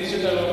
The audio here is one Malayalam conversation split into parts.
തിരിച്ചിട്ടാലോ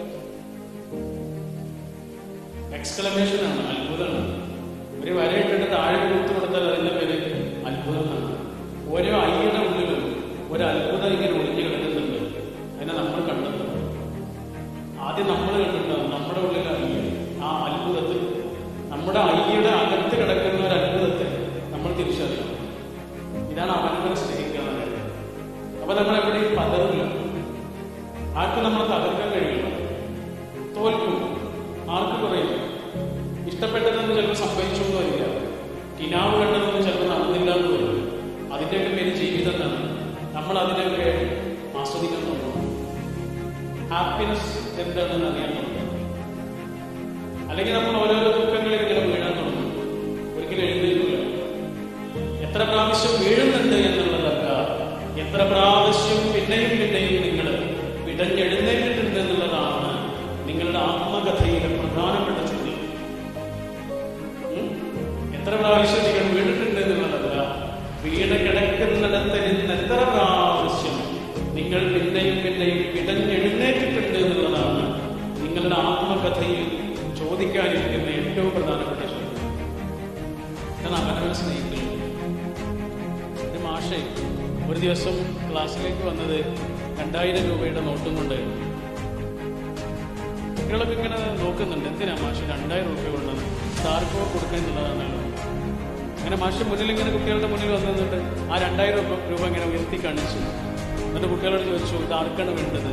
എക്സ്ക്ലമേഷൻ ആണ് അത്ഭുതമാണ് ഒരു വരയിട്ടിട്ട് താഴെ കൊടുത്തു കൊടുത്താൽ അതിന്റെ പേര് അത്ഭുതം എന്നാണ് ഓരോ അയ്യയുടെ ഉള്ളിലും ഒരു അത്ഭുതം ഇങ്ങനെ ഒളിഞ്ഞു കിടക്കുന്നുണ്ട് അതിനെ നമ്മൾ കണ്ടെത്തണം ആദ്യം നമ്മൾ കണ്ടിട്ടുണ്ടാവും നമ്മുടെ ഉള്ളിൽ അയ്യ ആ അത്ഭുതത്തിൽ നമ്മുടെ അയ്യയുടെ അകത്ത് കിടക്കുന്ന ഒരു അത്ഭുതത്തെ നമ്മൾ തിരിച്ചറിയണം ഇതാണ് അവനവനെ സ്നേഹിക്കുക എന്ന് പറയുന്നത് അപ്പൊ നമ്മൾ എവിടെയും പതറില്ല ആർക്കും നമ്മൾ തകർക്കാൻ കഴിയില്ല തോൽക്കും ആർക്ക് കുറയും ഇഷ്ടപ്പെട്ടതെന്ന് ചിലപ്പോൾ സംഭവിച്ചു എന്ന് വരില്ല കിനാവ് കണ്ടതെന്ന് ചിലപ്പോൾ നടന്നില്ല എന്ന് വരും അതിൻ്റെയൊക്കെ പേര് ജീവിതം എന്നാണ് നമ്മൾ അതിനെയൊക്കെ ആസ്വദിക്കാൻ തുടങ്ങും ഹാപ്പിനെസ് എന്താണെന്ന് അറിയാൻ തുടങ്ങും അല്ലെങ്കിൽ നമ്മൾ ഓരോരോ ദുഃഖങ്ങളിൽ ഇങ്ങനെ വീഴാൻ തുടങ്ങും ഒരിക്കലും എഴുന്നേൽക്കില്ല എത്ര പ്രാവശ്യം വീഴുന്നുണ്ട് എന്നുള്ളതല്ല എത്ര പ്രാവശ്യം പിന്നെയും പിന്നെയും നിങ്ങൾ വിടഞ്ഞെഴുന്നേറ്റിട്ടുണ്ട് എന്നുള്ളതാണ് നിങ്ങളുടെ ആത്മകഥയിലെ പ്രധാനപ്പെട്ട ചോദ്യം ഉം? എത്ര പ്രാവശ്യം നിങ്ങൾ വീണിട്ടുണ്ട് എന്നുള്ളതല്ല വീട് കിടക്കുന്നിടത്ത് നിന്ന് എത്ര പ്രാവശ്യം നിങ്ങൾ പിന്നെയും പിന്നെയും വിടഞ്ഞെഴുന്നേറ്റിട്ടുണ്ട് എന്നുള്ളതാണ് നിങ്ങളുടെ ആത്മകഥയിൽ ചോദിക്കാനിരിക്കുന്ന ഏറ്റവും പ്രധാനപ്പെട്ട ചോദ്യം ഞാൻ അവനവനെ സ്നേഹിക്കുന്നു ഒരു മാഷെ ഒരു ദിവസം ക്ലാസ്സിലേക്ക് വന്നത് രണ്ടായിരം രൂപയുടെ നോട്ടും കൊണ്ടായിരുന്നു കുട്ടികളൊക്കെ ഇങ്ങനെ നോക്കുന്നുണ്ട് എന്തിനാ മാഷ് രണ്ടായിരം രൂപ കൊണ്ടത് സാർക്കോ കൊടുക്കുക എന്നുള്ളതാണല്ലോ അങ്ങനെ മാഷ് മുന്നിൽ ഇങ്ങനെ കുട്ടികളുടെ മുന്നിൽ വന്നു നിന്നിട്ട് ആ രണ്ടായിരം രൂപ രൂപ ഇങ്ങനെ ഉയർത്തി കാണിച്ചു എന്നിട്ട് കുട്ടികളോട് ചോദിച്ചു ഇത് ആർക്കാണ് വേണ്ടത്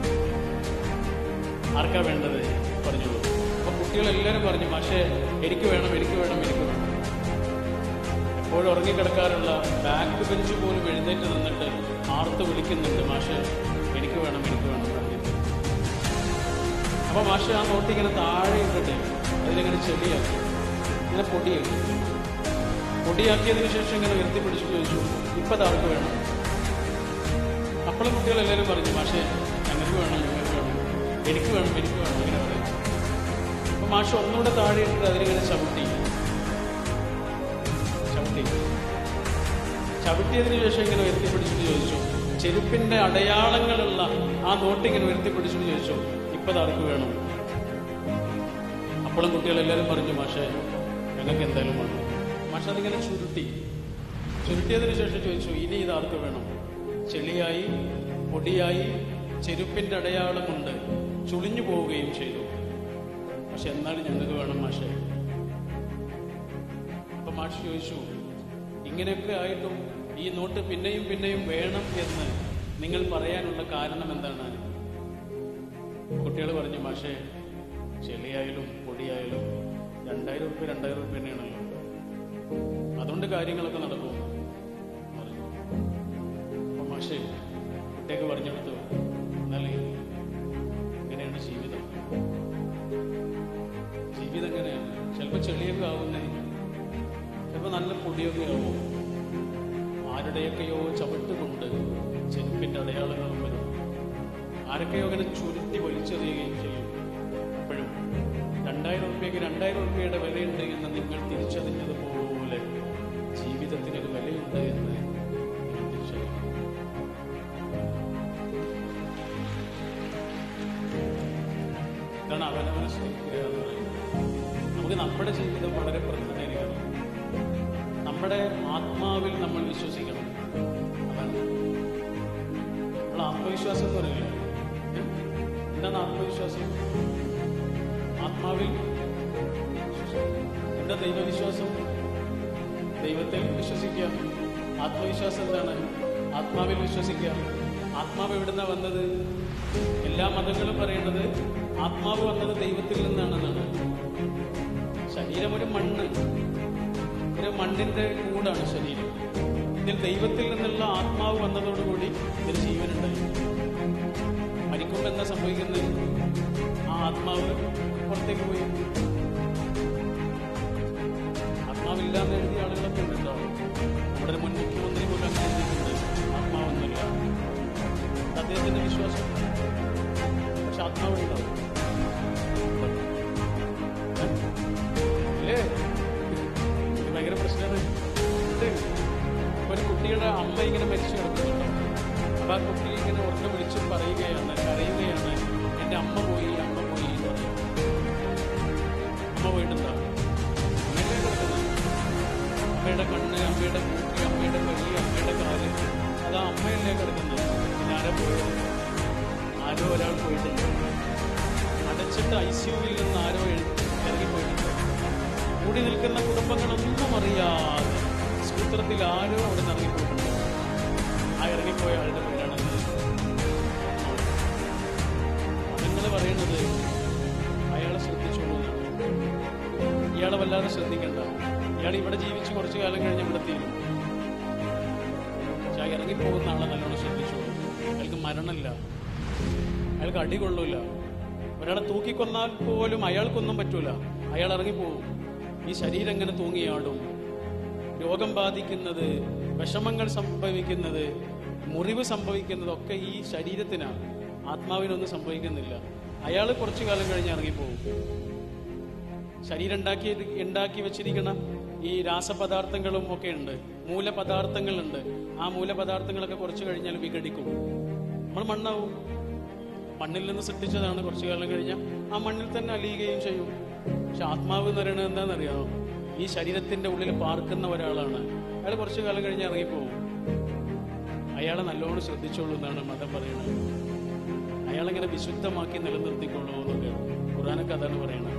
ആർക്കാ വേണ്ടത് പറഞ്ഞോളൂ അപ്പൊ കുട്ടികളെല്ലാവരും പറഞ്ഞു മാഷെ എനിക്ക് വേണം എനിക്ക് വേണം എനിക്ക് വേണം എപ്പോഴും ഉറങ്ങിക്കിടക്കാറുള്ള ബാക്ക് ബെഞ്ച് പോലും എഴുന്നേറ്റ് നിന്നിട്ട് ആർത്ത് വിളിക്കുന്നുണ്ട് മാഷെ എനിക്ക് വേണം എനിക്ക് വേണം പറഞ്ഞിട്ട് അപ്പൊ മാഷ് ആ നോട്ട് ഇങ്ങനെ താഴെ ഇട്ടിട്ട് അതിലിങ്ങനെ ചെടിയാക്കി ഇങ്ങനെ പൊടിയാക്കി പൊടിയാക്കിയതിനു ശേഷം ഇങ്ങനെ ഉയർത്തി പിടിച്ചു ചോദിച്ചു ഇപ്പൊ ആർക്ക് വേണം അപ്പോഴും കുട്ടികളെല്ലാവരും പറഞ്ഞു മാഷെ ഞങ്ങൾക്ക് വേണം ഞങ്ങൾക്ക് വേണം എനിക്ക് വേണം എനിക്ക് വേണം ഇങ്ങനെ പറയും അപ്പൊ മാഷ് ഒന്നുകൂടെ താഴെ ഇട്ടിട്ട് അതിലിങ്ങനെ ചവിട്ടി ചവിട്ടി ചവിട്ടിയതിനു ശേഷം ഇങ്ങനെ ഉയർത്തി പിടിച്ചിട്ട് ചോദിച്ചു ചെരുപ്പിന്റെ അടയാളങ്ങളുള്ള ആ നോട്ട് ഇങ്ങനെ ഉയർത്തി പിടിച്ചിട്ട് ചോദിച്ചു ഇപ്പൊ ആർക്ക് വേണം അപ്പോഴും കുട്ടികളെല്ലാവരും പറഞ്ഞു മാഷെ ഞങ്ങൾക്ക് എന്തായാലും വേണം മാഷ അതിങ്ങനെ ചുരുട്ടി ചുരുട്ടിയതിനു ശേഷം ചോദിച്ചു ഇനി ഇത് ആർക്ക് വേണം ചെളിയായി പൊടിയായി ചെരുപ്പിന്റെ അടയാളമുണ്ട് ചുളിഞ്ഞു പോവുകയും ചെയ്തു പക്ഷെ എന്നാലും ഞങ്ങൾക്ക് വേണം മാഷെ അപ്പൊ മാഷ് ചോദിച്ചു ഇങ്ങനെയൊക്കെ ആയിട്ടും ഈ നോട്ട് പിന്നെയും പിന്നെയും വേണം എന്ന് നിങ്ങൾ പറയാനുള്ള കാരണം എന്താണ് കുട്ടികൾ പറഞ്ഞു മാഷേ ചെളിയായാലും പൊടിയായാലും രണ്ടായിരം റുപ്യ രണ്ടായിരം റുപ്യ തന്നെയാണല്ലോ അതുകൊണ്ട് കാര്യങ്ങളൊക്കെ നടക്കും പറഞ്ഞു. അപ്പൊ മാഷേ കുട്ടിയൊക്കെ പറഞ്ഞെടുത്തു എന്നാലേ ഇങ്ങനെയാണ് ജീവിതം ജീവിതം എങ്ങനെയാണ് ചിലപ്പോൾ ചെളിയൊക്കെ ആവുന്നേ ചിലപ്പോൾ നല്ല പൊടിയൊക്കെ ആവും ആരുടെയൊക്കെയോ ചവിട്ടുകൊണ്ട് ചെരുപ്പിന്റെ അടയാളങ്ങളും വരും ആരൊക്കെയോ അങ്ങനെ ചുരുട്ടി വലിച്ചെറിയുകയും ചെയ്യും അപ്പോഴും രണ്ടായിരം റുപ്യക്ക് രണ്ടായിരം റുപ്യയുടെ വിലയുണ്ട് എന്ന് നിങ്ങൾ തിരിച്ചറിഞ്ഞതുപോലെ ജീവിതത്തിനൊരു വിലയുണ്ട് എന്ന് നിങ്ങൾ തിരിച്ചറിയണം ഇതാണ് അവനവനെ സ്നേഹിക്കുക എന്ന് പറയുന്നത് നമുക്ക് നമ്മുടെ ജീവിതം വളരെ പ്രധാനമായിരിക്കണം നമ്മുടെ ആത്മാവിൽ നമ്മൾ വിശ്വസിക്കണം അതാണ് നമ്മൾ ആത്മവിശ്വാസം എന്ന് പറയില്ലേ ഏ? എന്താണ് ആത്മവിശ്വാസം ആത്മാവിൽ വിശ്വസിക്കുക. എന്താ ദൈവവിശ്വാസം ദൈവത്തിൽ വിശ്വസിക്കുക ആത്മവിശ്വാസം എന്താണ് ആത്മാവിൽ വിശ്വസിക്കുക ആത്മാവ് എവിടുന്ന വന്നത് എല്ലാ മതങ്ങളും പറയുന്നത് ആത്മാവ് വന്നത് ദൈവത്തിൽ നിന്നാണെന്നാണ് ശരീരം ഒരു മണ്ണ് ഒരു മണ്ണിന്റെ കൂടാണ് ശരീരം ഇതിൽ ദൈവത്തിൽ നിന്നുള്ള ആത്മാവ് വന്നതോടുകൂടി ഇതിൽ ജീവനുണ്ടായി മരിക്കുമ്പോൾ എന്താ സംഭവിക്കുന്നത് ആ ആത്മാവ് പുറത്തേക്ക് പോയി ആത്മാവില്ലാന്ന് എഴുതിയ ആളുകളൊക്കെ ഉണ്ട് കേട്ടോ നമ്മുടെ മുൻ മുഖ്യമന്ത്രി പോലും അങ്ങനെ എഴുതിയിട്ടുണ്ട് ആത്മാവൊന്നുമില്ല അത് അദ്ദേഹത്തിന്റെ വിശ്വാസം പക്ഷെ ആത്മാവുണ്ടാവും ഇല്ലേ ഇത് ഭയങ്കര പ്രശ്നമാണ് ഉണ്ട്. ഇപ്പൊ ഒരു കുട്ടിയുടെ അമ്മ ഇങ്ങനെ മരിച്ചു കിടക്കുന്നുണ്ടോ അപ്പൊ ആ കുട്ടി ഇങ്ങനെ ഉറക്കെ വിളിച്ച് പറയുകയാണ് കരയുകയാണ് അമ്മ പോയി അമ്മ പോയി എന്ന് പറയും അമ്മ പോയിട്ടെന്താ അമ്മയുടെ കിടക്കുന്നത് അമ്മയുടെ കണ്ണ് അമ്മയുടെ മൂക്ക് അമ്മയുടെ കൈ അമ്മയുടെ കാല് അതാ അമ്മയല്ലേ കിടക്കുന്നത് പിന്നെ ആരാ പോയത് ആരോ ഒരാൾ പോയിട്ടുണ്ട് അടച്ചിട്ട് ഐ സിയുവിൽ നിന്ന് ആരോ എഴു- ഇറങ്ങിപ്പോയിട്ടുണ്ട് കൂടി നിൽക്കുന്ന കുടുംബങ്ങളൊന്നും അറിയാതെ സൂത്രത്തിൽ ആരോ അവിടെ നിന്ന് ഇറങ്ങിപ്പോയിട്ടുണ്ട് ആ ഇറങ്ങിപ്പോയ ആളുടെ പേരാണ് നിങ്ങൾ പറയുന്നത് അയാളെ ശ്രദ്ധിച്ചോളൂ എന്നാണ്. ഇയാളെ വല്ലാതെ ശ്രദ്ധിക്കണ്ട ഇയാൾ ഇവിടെ ജീവിച്ച് കുറച്ചു കാലം കഴിഞ്ഞ് ഇവിടെ തീരും പക്ഷെ ആ ഇറങ്ങിപ്പോകുന്ന ആളെ നല്ലോണം ശ്രദ്ധിച്ചോളൂ അയാൾക്ക് മരണമില്ല അയാൾക്ക് അടി കൊള്ളൂല ഒരാളെ തൂക്കിക്കൊന്നാൽ പോലും അയാൾക്കൊന്നും പറ്റൂല അയാൾ ഇറങ്ങിപ്പോവും ഈ ശരീരം ഇങ്ങനെ തൂങ്ങിയാടും രോഗം ബാധിക്കുന്നത് വിഷമങ്ങൾ സംഭവിക്കുന്നത് മുറിവ് സംഭവിക്കുന്നത് ഒക്കെ ഈ ശരീരത്തിനാണ് ആത്മാവിനൊന്നും സംഭവിക്കുന്നില്ല അയാൾ കുറച്ചു കാലം കഴിഞ്ഞ് ഇറങ്ങിപ്പോവും ശരീരം ഉണ്ടാക്കി ഉണ്ടാക്കി വെച്ചിരിക്കുന്ന ഈ രാസപദാർത്ഥങ്ങളും ഒക്കെ ഉണ്ട് മൂലപദാർത്ഥങ്ങളുണ്ട് ആ മൂലപദാർത്ഥങ്ങളൊക്കെ കുറച്ചു കഴിഞ്ഞാൽ വിഘടിക്കും നമ്മൾ മണ്ണാവും മണ്ണിൽ നിന്ന് സൃഷ്ടിച്ചതാണ് കുറച്ചു കാലം കഴിഞ്ഞാൽ ആ മണ്ണിൽ തന്നെ അലിയുകയും ചെയ്യും പക്ഷെ ആത്മാവ് എന്ന് പറയുന്നത് എന്താണെന്നറിയാമോ ഈ ശരീരത്തിന്റെ ഉള്ളിൽ പാർക്കുന്ന ഒരാളാണ് അയാൾ കുറച്ചു കാലം കഴിഞ്ഞ് ഇറങ്ങിപ്പോവും അയാളെ നല്ലോണം ശ്രദ്ധിച്ചോളൂ എന്നാണ് മതം പറയുന്നത് അയാളെങ്ങനെ വിശുദ്ധമാക്കി നിലനിർത്തിക്കൊള്ളൂ എന്നൊക്കെ ഖുറാനൊക്കെ അതാണ് പറയുന്നത്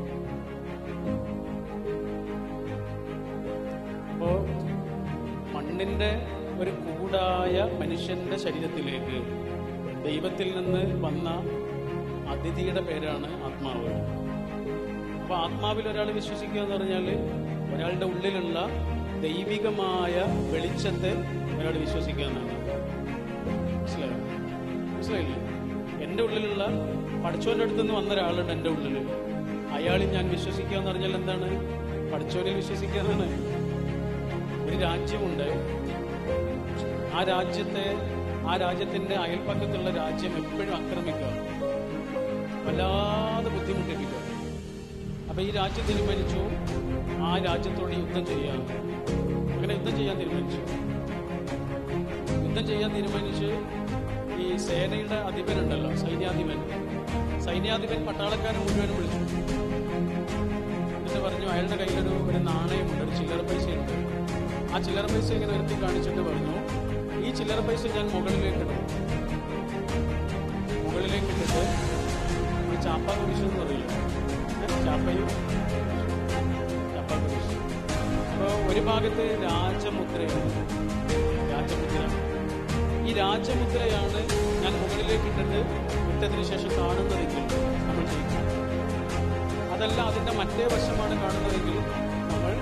അപ്പോ മണ്ണിന്റെ ഒരു കൂടായ മനുഷ്യന്റെ ശരീരത്തിലേക്ക് ദൈവത്തിൽ നിന്ന് വന്ന അതിഥിയുടെ പേരാണ് ആത്മാവ് അപ്പൊ ആത്മാവിൽ ഒരാൾ വിശ്വസിക്കുക എന്ന് പറഞ്ഞാൽ ഒരാളുടെ ഉള്ളിലുള്ള ദൈവികമായ വെളിച്ചത്തെ ഒരാൾ വിശ്വസിക്കുക എന്നാണ് മനസ്സിലായോ മനസ്സിലായില്ലേ എൻ്റെ ഉള്ളിലുള്ള പഠിച്ചോന്റെ അടുത്ത് നിന്ന് വന്ന ഒരാളുണ്ട് എൻ്റെ ഉള്ളിൽ അയാളിൽ ഞാൻ വിശ്വസിക്കുക എന്ന് പറഞ്ഞാൽ എന്താണ് പഠിച്ചോനിൽ വിശ്വസിക്കുക എന്നാണ് ഒരു രാജ്യമുണ്ട് ആ രാജ്യത്തെ ആ രാജ്യത്തിന്റെ അയൽപ്പക്കത്തുള്ള രാജ്യം എപ്പോഴും ആക്രമിക്കുക വല്ലാതെ ബുദ്ധിമുട്ടിപ്പിക്കുക അപ്പൊ ഈ രാജ്യം തീരുമാനിച്ചു ആ രാജ്യത്തോട് യുദ്ധം ചെയ്യാൻ അങ്ങനെ യുദ്ധം ചെയ്യാൻ തീരുമാനിച്ചു യുദ്ധം ചെയ്യാൻ തീരുമാനിച്ച് ഈ സേനയുടെ അധിപനുണ്ടല്ലോ സൈന്യാധിപൻ സൈന്യാധിപൻ പട്ടാളക്കാരെ മുഴുവനും വിളിച്ചു എന്നിട്ട് പറഞ്ഞു അയാളുടെ കയ്യിലൊരു ഒരു നാണയമുണ്ട് ഒരു ചില്ലറ പൈസയുണ്ട് ആ ചില്ലറ പൈസ ഇങ്ങനെ ഉയർത്തി കാണിച്ചിട്ട് പറഞ്ഞു ഈ ചില്ലറ പൈസ ഞാൻ മുകളിലേക്ക് ഇടും മുകളിലേക്ക് ഇട്ടിട്ട് ഒരു ചാപ്പ കുരിശ് എന്ന് പറയില്ല ഏ? ചാപ്പയും ചാപ്പ കുരിശ് അപ്പോൾ ഒരു ഭാഗത്ത് രാജമുദ്രയാണ് രാജമുദ്ര ഈ രാജമുദ്രയാണ് ഞാൻ മുകളിലേക്ക് ഇട്ടിട്ട് ഇട്ടതിന് ശേഷം കാണുന്നതെങ്കിൽ നമ്മൾ ജയിക്കും അതല്ല അതിന്റെ മറ്റേ വശമാണ് കാണുന്നതെങ്കിൽ നമ്മൾ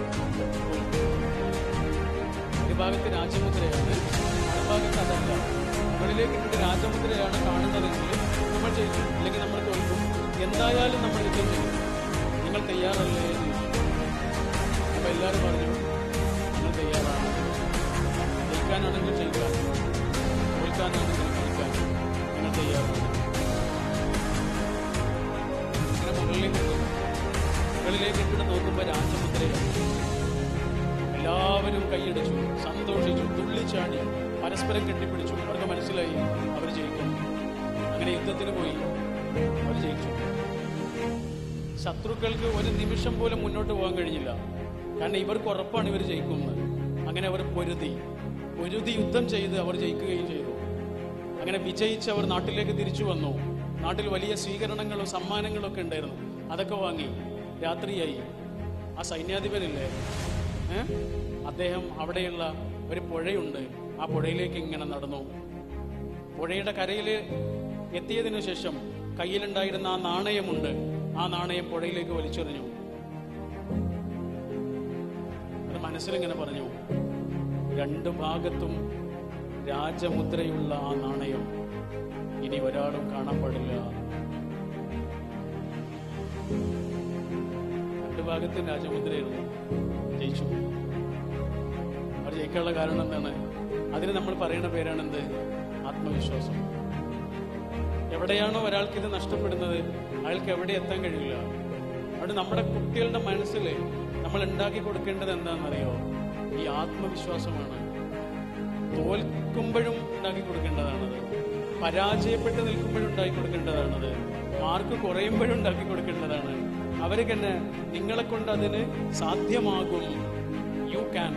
ഒരു ഭാഗത്ത് രാജമുദ്രയാണ് മറുഭാഗത്ത് അതല്ല മുകളിലേക്ക് ഇട്ടിട്ട് രാജമുദ്രയാണ് കാണുന്നതെങ്കിൽ നമ്മൾ ജയിക്കും അല്ലെങ്കിൽ നമ്മൾ തോൽക്കും എന്തായാലും നമ്മൾ യുദ്ധം ചെയ്യും നിങ്ങൾ തയ്യാറല്ലേ എന്ന് ചോദിച്ചു. അപ്പൊ എല്ലാവരും പറഞ്ഞു നിങ്ങൾ തയ്യാറാണ് ജയിക്കാനാണെങ്കിൽ ജയിക്കാൻ തോൽക്കാനാണെങ്കിൽ തോൽക്കാൻ നിങ്ങൾ തയ്യാറാണ് ഇങ്ങനെ മുകളിലേക്ക് ഇട്ടു മുകളിലേക്ക് ഇട്ടിട്ട് നോക്കുമ്പോൾ രാജമുദ്രയാണ് എല്ലാവരും കൈയടിച്ചു സന്തോഷിച്ചു തുള്ളിച്ചാടി പരസ്പരം കെട്ടിപ്പിടിച്ചു അവർക്ക് മനസ്സിലായി അവർ ജയിക്കും അങ്ങനെ യുദ്ധത്തിന് പോയി അവർ ജയിച്ചു ശത്രുക്കൾക്ക് ഒരു നിമിഷം പോലും മുന്നോട്ട് പോകാൻ കഴിഞ്ഞില്ല കാരണം ഇവർക്ക് ഉറപ്പാണ് ഇവർ ജയിക്കുമെന്ന് അങ്ങനെ അവർ പൊരുതി പൊരുതി യുദ്ധം ചെയ്ത് അവർ ജയിക്കുകയും ചെയ്തു അങ്ങനെ വിജയിച്ച് അവർ നാട്ടിലേക്ക് തിരിച്ചു വന്നു നാട്ടിൽ വലിയ സ്വീകരണങ്ങളും സമ്മാനങ്ങളും ഒക്കെ ഉണ്ടായിരുന്നു അതൊക്കെ വാങ്ങി രാത്രിയായി ആ സൈന്യാധിപനില്ലേ ഏ? അദ്ദേഹം അവിടെയുള്ള ഒരു പുഴയുണ്ട് ആ പുഴയിലേക്ക് ഇങ്ങനെ നടന്നു പുഴയുടെ കരയിൽ എത്തിയതിനു ശേഷം കയ്യിലുണ്ടായിരുന്ന ആ നാണയമുണ്ട് ആ നാണയം പുഴയിലേക്ക് വലിച്ചെറിഞ്ഞു അത് മനസ്സിലിങ്ങനെ പറഞ്ഞു രണ്ടു ഭാഗത്തും രാജമുദ്രയുള്ള ആ നാണയം ഇനി ഒരാളും കാണാൻ പാടില്ല രണ്ടു ഭാഗത്തും രാജമുദ്രയായിരുന്നു ജയിച്ചു അവർ ജയിക്കാനുള്ള കാരണം എന്താണ് അതിന് നമ്മൾ പറയുന്ന പേരാണെന്ത് ആത്മവിശ്വാസം എവിടെയാണോ ഒരാൾക്ക് ഇത് നഷ്ടപ്പെടുന്നത് അയാൾക്ക് എവിടെ എത്താൻ കഴിയില്ല അവിടെ നമ്മുടെ കുട്ടികളുടെ മനസ്സിൽ നമ്മൾ ഉണ്ടാക്കി കൊടുക്കേണ്ടത് എന്താണെന്നറിയോ ഈ ആത്മവിശ്വാസമാണ് തോൽക്കുമ്പോഴും ഉണ്ടാക്കി കൊടുക്കേണ്ടതാണത് പരാജയപ്പെട്ട് നിൽക്കുമ്പോഴുണ്ടാക്കി കൊടുക്കേണ്ടതാണത് മാർക്ക് കുറയുമ്പോഴുണ്ടാക്കി കൊടുക്കേണ്ടതാണ് അവർക്ക് തന്നെ നിങ്ങളെ കൊണ്ട് അതിന് സാധ്യമാകും യു ക്യാൻ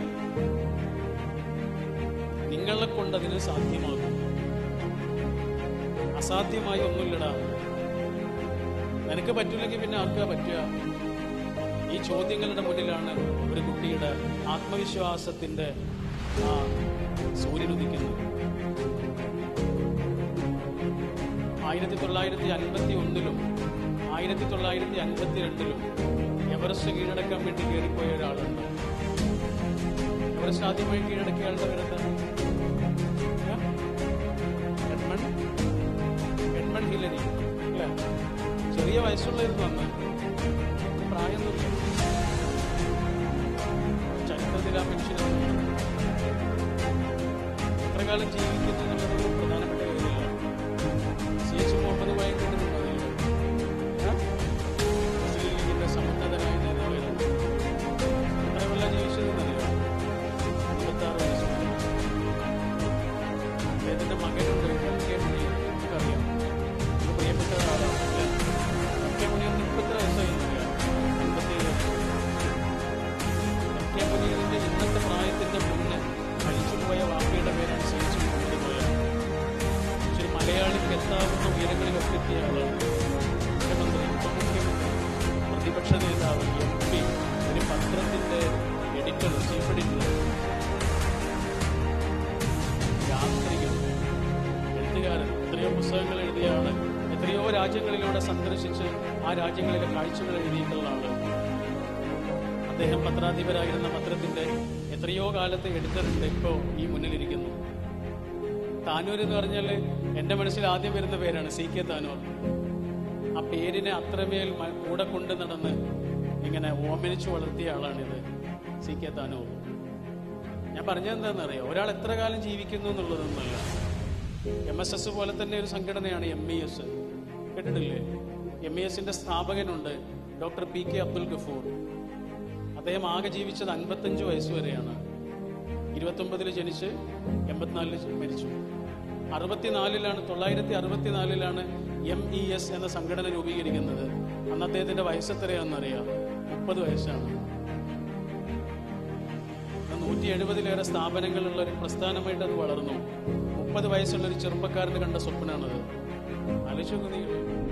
നിങ്ങളെ കൊണ്ട് അതിന് സാധ്യമാകും അസാധ്യമായി ഒന്നുമില്ലടാ നിനക്ക് പറ്റില്ലെങ്കിൽ പിന്നെ ആർക്കാ പറ്റുക ഈ ചോദ്യങ്ങളുടെ മുന്നിലാണ് ഒരു കുട്ടിയുടെ ആത്മവിശ്വാസത്തിന്റെ ആ സൂര്യൻ ഉദിക്കുന്നത് ആയിരത്തി തൊള്ളായിരത്തി അൻപത്തി ഒന്നിലും ആയിരത്തി തൊള്ളായിരത്തി അൻപത്തി രണ്ടിലും എവറസ്റ്റ് കീഴടക്കാൻ വേണ്ടി കയറിപ്പോയ ഒരാളുണ്ട് എവറസ്റ്റ് ആദ്യമായി കീഴടക്കിയ ആളുടെ പേരെന്താണ് എഡ്മൺ എഡ്മൺ ഹില്ലരി അല്ലേ ചെറിയ വയസ്സുള്ളായിരുന്നു അന്ന് പ്രായമൊന്നുമില്ല ചരിത്രത്തിൽ ആ മനുഷ്യന് എത്ര കാലം ജീവിക്കുന്നു എന്നുള്ളത് ഒരു പ്രധാനപ്പെട്ട കാര്യമല്ല സി എച്ച് മുഹമ്മദ് വായി കേട്ടിട്ടുണ്ടോ മുസ്ലിം ലീഗിന്റെ സമുന്നതനായ നേതാവായിരുന്നു എത്ര കൊല്ലം ജീവിച്ചതെന്നറിയോ ഇരുപത്താറ് വയസ്സ് വരെ. അദ്ദേഹത്തിന്റെ മകനുണ്ട് എം കെ മുനി നമുക്കറിയാം ഒരു പ്രിയപ്പെട്ട ഒരാളാണ് അല്ലേ? എം കെ മുനിയറിന് ഇപ്പൊ എത്ര വയസ്സായിരുന്നില്ല അമ്പത്തിയേഴ് എം കെ മുനിയറിന്റെ ഇന്നത്തെ പ്രായത്തിന്റെ മുന്നേ മരിച്ചുപോയ വാപ്പയുടെ പേരാണ് സഹിച്ചു കൊണ്ടുപോയ ഒരു മലയാളിക്ക് എത്താവുന്ന ഉയരങ്ങളിലൊക്കെ എത്തിയ ആളാണ് മുഖ്യമന്ത്രി ഉപമുഖ്യമന്ത്രി പ്രതിപക്ഷ നേതാവ് എം പി ഒരു പത്രത്തിന്റെ എഡിറ്റർ ചീഫ് എഡിറ്റർ യാത്രികൻ എഴുത്തുകാരൻ എത്രയോ പുസ്തകങ്ങൾ എഴുതിയ ആള് എത്രയോ രാജ്യങ്ങളിലൂടെ സന്ദർശിച്ച് ആ രാജ്യങ്ങളിലെ കാഴ്ചകൾ എഴുതിയിട്ടുള്ള ആള് അദ്ദേഹം പത്രാധിപരായിരുന്ന പത്രത്തിന്റെ എത്രയോ കാലത്തെ എഡിറ്ററുണ്ട് ഇപ്പോ ഈ മുന്നിലിരിക്കുന്നു താനൂർ എന്ന് പറഞ്ഞാൽ എന്റെ മനസ്സിൽ ആദ്യം വരുന്ന പേരാണ് സി കെ താനൂർ ആ പേരിനെ അത്രമേൽ മ- കൂടെ കൊണ്ട് നടന്ന് ഇങ്ങനെ ഓമനിച്ചു വളർത്തിയ ആളാണിത് സി കെ താനൂർ ഞാൻ പറഞ്ഞത് എന്താണെന്നറിയോ ഒരാൾ എത്ര കാലം ജീവിക്കുന്നു എന്നുള്ളതൊന്നുമല്ല എം എസ് എസ് പോലെ തന്നെ ഒരു സംഘടനയാണ് എം ഇ എസ് കേട്ടിട്ടില്ലേ എം ഇ എസിന്റെ സ്ഥാപകനുണ്ട് doctor P K Abdul Gafoor അദ്ദേഹം ആകെ ജീവിച്ചത് അൻപത്തഞ്ച് വയസ്സ് വരെയാണ് ഇരുപത്തൊമ്പതിൽ ജനിച്ച് എൺപത്തിനാലിൽ മരിച്ചു അറുപത്തിനാലിലാണ് തൊള്ളായിരത്തി അറുപത്തിനാലിലാണ് എം ഇ എസ് എന്ന സംഘടന രൂപീകരിക്കുന്നത് അന്ന് അദ്ദേഹത്തിന്റെ വയസ്സ് എത്രയാണെന്നറിയാം മുപ്പത് വയസ്സാണ് ഇന്ന് നൂറ്റി എഴുപതിലേറെ സ്ഥാപനങ്ങളുള്ള ഒരു പ്രസ്ഥാനമായിട്ട് അത് വളർന്നു മുപ്പത് വയസ്സുള്ള ഒരു ചെറുപ്പക്കാരന് കണ്ട സ്വപ്നമാണത് ആലോചിച്ച് നോക്ക് നീ